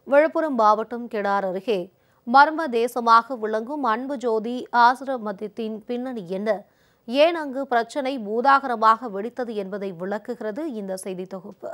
விழுப்புரம் மாவட்டம் கிடார் அருகே மர்ம தேசமாக விளங்கும் அன்பு ஜோதி ஆசிரமத்தின் பின்னணி என்ன ஏன் அங்கு பிரச்சனை பூதாகரமாக வெடித்தது என்பதை விளக்குகிறது இந்த செய்தி தொகுப்பு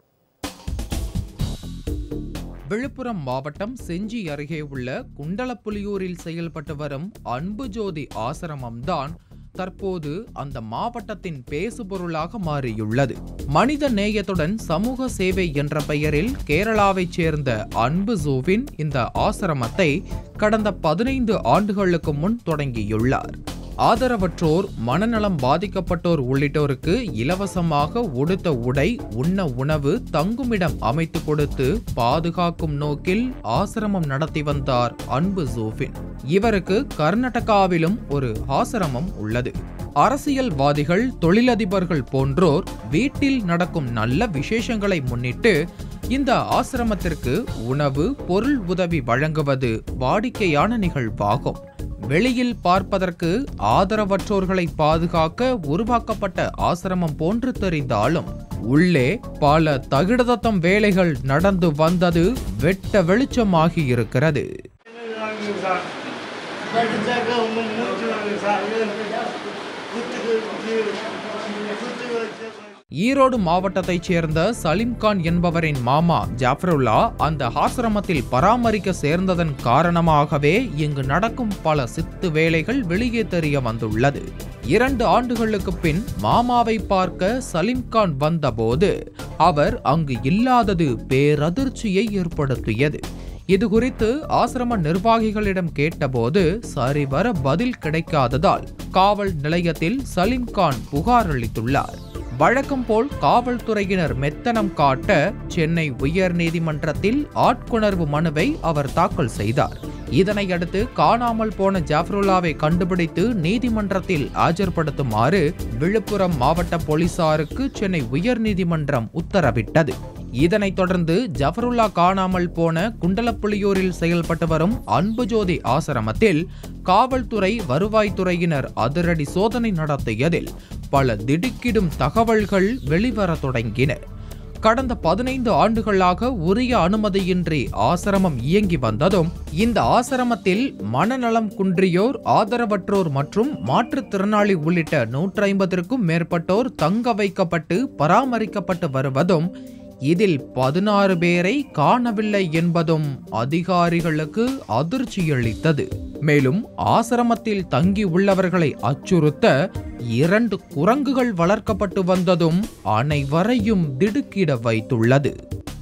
விழுப்புரம் மாவட்டம் செஞ்சி அருகே உள்ள குண்டலப்புலியூரில் செயல்பட்டு வரும் அன்பு ஜோதி ஆசிரமம்தான் தற்போது அந்த மாவட்டத்தின் பேசுபொருளாக மாறியுள்ளது மனித நேயத்துடன் சமூக சேவை என்ற பெயரில் கேரளாவைச் சேர்ந்த அன்பு ஜோவின் இந்த ஆசிரமத்தை கடந்த பதினைந்து ஆண்டுகளுக்கு முன் தொடங்கியுள்ளார் ஆதரவற்றோர் மனநலம் பாதிக்கப்பட்டோர் உள்ளிட்டோருக்கு இலவசமாக உடுத்த உடை உண்ண உணவு தங்குமிடம் அமைத்து கொடுத்து பாதுகாக்கும் நோக்கில் ஆசிரமம் நடத்தி வந்தார் அன்பு ஜோஃபின் இவருக்கு கர்நாடகாவிலும் ஒரு ஆசிரமம் உள்ளது அரசியல்வாதிகள் தொழிலதிபர்கள் போன்றோர் வீட்டில் நடக்கும் நல்ல விசேஷங்களை முன்னிட்டு இந்த ஆசிரமத்திற்கு உணவு பொருள் உதவி வழங்குவது வாடிக்கையான நிகழ்வாகும் வெளியில் பார்ப்பதற்கு ஆதரவற்றோர்களை பாதுகாக்க உருவாக்கப்பட்ட ஆசிரமம் போன்று தெரிந்தாலும் உள்ளே பல தகிடதத்தம் வேலைகள் நடந்து வந்தது வெட்ட வெளிச்சமாகி இருக்கிறது வாங்குங்க சார் படித்தாக்க உங்க மூச்சு வாங்க சார் குத்துக்கு குத்து வச்சு ஈரோடு மாவட்டத்தைச் சேர்ந்த சலீம்கான் என்பவரின் மாமா ஜாஃபருல்லா அந்த ஆசிரமத்தில் பராமரிக்க சேர்ந்ததன் காரணமாகவே இங்கு நடக்கும் பல சித்து வேலைகள் வெளியே தெரிய வந்துள்ளது இரண்டு ஆண்டுகளுக்கு பின் மாமாவை பார்க்க சலீம்கான் வந்தபோது அவர் அங்கு இல்லாதது பேரதிர்ச்சியை ஏற்படுத்தியது இது குறித்து ஆசிரம நிர்வாகிகளிடம் கேட்டபோது சரிவர பதில் கிடைக்காததால் காவல் நிலையத்தில் சலீம்கான் புகார் அளித்துள்ளார் வழக்கம் போல் காவல்துறையினர் மெத்தனம் காட்ட சென்னை உயர் நீதிமன்றத்தில் ஆட்கொணர்வு மனுவை அவர் தாக்கல் செய்தார் இதனையடுத்து காணாமல் போன ஜாஃபருல்லாவை கண்டுபிடித்து நீதிமன்றத்தில் ஆஜர்படுத்துமாறு விழுப்புரம் மாவட்ட போலீசாருக்கு சென்னை உயர்நீதிமன்றம் உத்தரவிட்டது இதனைத் தொடர்ந்து ஜஃபருல்லா காணாமல் போன குண்டலப்புலியூரில் செயல்பட்டு வரும் அன்புஜோதி ஆசிரமத்தில் காவல்துறை வருவாய்த்துறையினர் அதிரடி சோதனை நடத்தியதில் பல திடுக்கிடும் தகவல்கள் வெளிவரத் தொடங்கின கடந்த பதினைந்து ஆண்டுகளாக உரிய அனுமதியின்றி ஆசிரமம் இயங்கி வந்ததும் இந்த ஆசிரமத்தில் மனநலம் குன்றியோர் ஆதரவற்றோர் மற்றும் மாற்றுத்திறனாளி உள்ளிட்ட நூற்றி ஐம்பதற்கும் மேற்பட்டோர் தங்க வைக்கப்பட்டு பராமரிக்கப்பட்டு வருவதும் இதில் பதினாறு பேரை காணவில்லை என்பதும் அதிகாரிகளுக்கு அதிர்ச்சியளித்தது மேலும் ஆசிரமத்தில் தங்கி உள்ளவர்களை அச்சுறுத்த இரண்டு குரங்குகள் வளர்க்கப்பட்டு வந்ததும் அனைவரையும் திடுக்கிட வைத்துள்ளது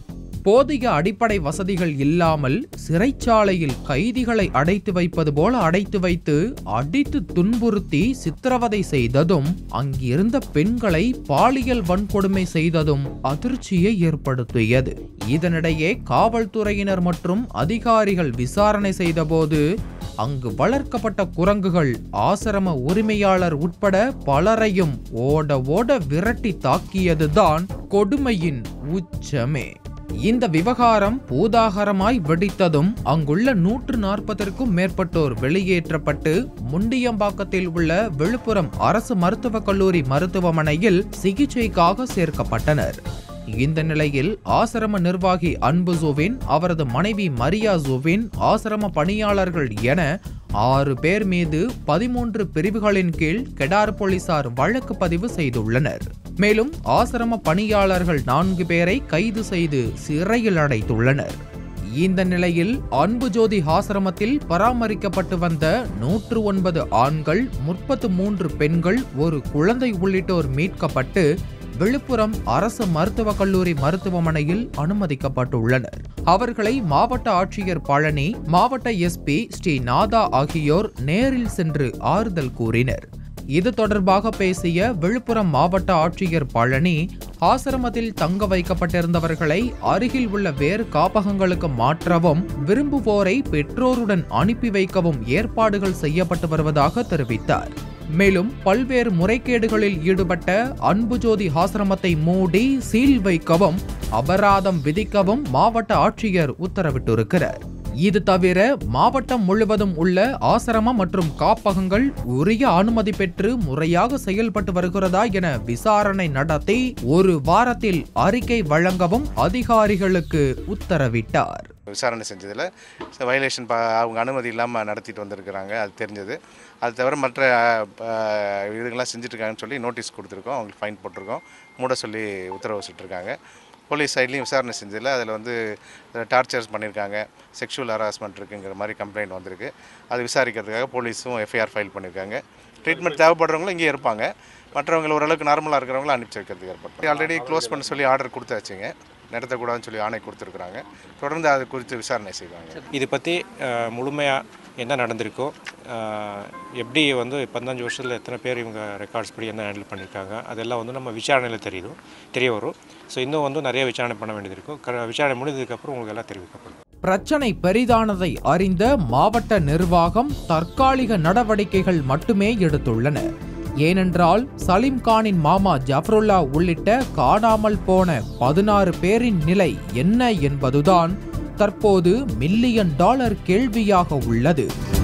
போதிய அடிப்படை வசதிகள் இல்லாமல் சிறைச்சாலையில் கைதிகளை அடைத்து வைப்பது போல அடைத்து வைத்து அடித்து துன்புறுத்தி சித்திரவதை செய்ததும் அங்கிருந்த பெண்களை பாலியல் வன்கொடுமை செய்ததும் அதிர்ச்சியை ஏற்படுத்தியது இதனிடையே காவல்துறையினர் மற்றும் அதிகாரிகள் விசாரணை செய்தபோது அங்கு வளர்க்கப்பட்ட குரங்குகள் ஆசிரம உரிமையாளர் உட்பட பலரையும் ஓட ஓட விரட்டி தாக்கியதுதான் கொடுமையின் உச்சமே இந்த விவகாரம் பூதாகரமாய் வெடித்ததும் அங்குள்ள நூற்று நாற்பதற்கும் மேற்பட்டோர் வெளியேற்றப்பட்டு முண்டியம்பாக்கத்தில் உள்ள விழுப்புரம் அரசு மருத்துவக் கல்லூரி மருத்துவமனையில் சிகிச்சைக்காக சேர்க்கப்பட்டனர் இந்த நிலையில் ஆசிரம நிர்வாகி அன்பு ஜோவின் அவரது மனைவி மரியா ஜோவின் ஆசிரம பணியாளர்கள் என ஆறு பேர் மீது பதிமூன்று பிரிவுகளின் கீழ் கெடார் போலீசார் வழக்கு பதிவு செய்துள்ளனர் மேலும் ஆசிரம பணியாளர்கள் நான்கு பேரை கைது செய்து சிறையில் அடைத்துள்ளனர் இந்த நிலையில் அன்பு ஜோதி ஆசிரமத்தில் பராமரிக்கப்பட்டு வந்த நூற்று ஒன்பது ஆண்கள் முப்பத்து மூன்று பெண்கள் ஒரு குழந்தை உள்ளிட்டோர் மீட்கப்பட்டு விழுப்புரம் அரசு மருத்துவக் கல்லூரி மருத்துவமனையில் அனுமதிக்கப்பட்டுள்ளனர் அவர்களை மாவட்ட ஆட்சியர் பழனி மாவட்ட எஸ்பி ஸ்ரீ நாதா ஆகியோர் நேரில் சென்று ஆறுதல் கூறினர் இது தொடர்பாக பேசிய விழுப்புரம் மாவட்ட ஆட்சியர் பழனி ஆசிரமத்தில் தங்க வைக்கப்பட்டிருந்தவர்களை அருகில் உள்ள வேறு காப்பகங்களுக்கு மாற்றவும் விரும்புவோரை பெற்றோருடன் அனுப்பி வைக்கவும் ஏற்பாடுகள் செய்யப்பட்டு வருவதாக தெரிவித்தார் மேலும் பல்வேறு முறைகேடுகளில் ஈடுபட்ட அன்புஜோதி ஆசிரமத்தை மூடி சீல் வைக்கவும் அபராதம் விதிக்கவும் மாவட்ட ஆட்சியர் உத்தரவிட்டிருக்கிறார் இது தவிர மாவட்டம் முழுவதும் உள்ள ஆசிரமம் மற்றும் காப்பகங்கள் உரிய அனுமதி பெற்று முறையாக செயல்பட்டு வருகிறதா என விசாரணை நடத்தி ஒரு வாரத்தில் அறிக்கை வழங்கவும் அதிகாரிகளுக்கு உத்தரவிட்டார் விசாரணை செஞ்சதில் வயலேஷன் பா அவங்க அனுமதி இல்லாமல் நடத்திட்டு வந்திருக்கிறாங்க அது தெரிஞ்சது அது தவிர மற்ற அஹ், இதுங்கெல்லாம் செஞ்சுட்ருக்காங்கன்னு சொல்லி நோட்டீஸ் கொடுத்துருக்கோம் அவங்களுக்கு ஃபைன் போட்டிருக்கோம் மூட சொல்லி உத்தரவு வச்சுட்ருக்காங்க போலீஸ் சைட்லேயும் விசாரணை செஞ்சதில் அதில் வந்து டார்ச்சர்ஸ் பண்ணியிருக்காங்க செக்ஷுவல் ஹராஸ்மெண்ட் இருக்குங்கிற மாதிரி கம்ப்ளைண்ட் வந்திருக்கு அது விசாரிக்கிறதுக்காக போலீஸும் எஃப்ஐஆர் ஃபைல் பண்ணியிருக்காங்க ட்ரீட்மெண்ட் தேவைப்படுறவங்களும் இங்கே இருப்பாங்க மற்றவங்க ஓரளவுக்கு நார்மலாக இருக்கிறவங்கள அனுப்பிச்சு வைக்கிறதுக்கு ஏற்பட்டு ஆல்ரெடி க்ளோஸ் பண்ண சொல்லி ஆர்டர் கொடுத்தாச்சுங்க நடத்தக்கூடாதுன்னு சொல்லி ஆணை கொடுத்துருக்குறாங்க தொடர்ந்து அது குறித்து விசாரணை செய்வாங்க இது பற்றி முழுமையாக என்ன நடந்திருக்கோ அஹ், எப்படி வந்து பதினஞ்சு வருஷத்தில் எத்தனை பேர் இவங்க ரெக்கார்ட்ஸ் படி என்ன ஹேண்டில் பண்ணியிருக்காங்க அதெல்லாம் வந்து நம்ம விசாரணையில் தெரியும் தெரிய வரும் ஸோ இன்னும் வந்து நிறைய விசாரணை பண்ண வேண்டியது இருக்கும் க- விசாரணை முடிஞ்சதுக்கப்புறம் உங்களுக்கு எல்லாம் தெரிவிக்கப்படும் பிரச்சனை பெரிதானதை அறிந்த மாவட்ட நிர்வாகம் தற்காலிக நடவடிக்கைகள் மட்டுமே எடுத்துள்ளன ஏனென்றால் சலீம்கானின் மாமா ஜஃப்ருல்லா உள்ளிட்ட காணாமல் போன பதினாறு பேரின் நிலை என்ன என்பதுதான் தற்போது மில்லியன் டாலர் கேள்வியாக உள்ளது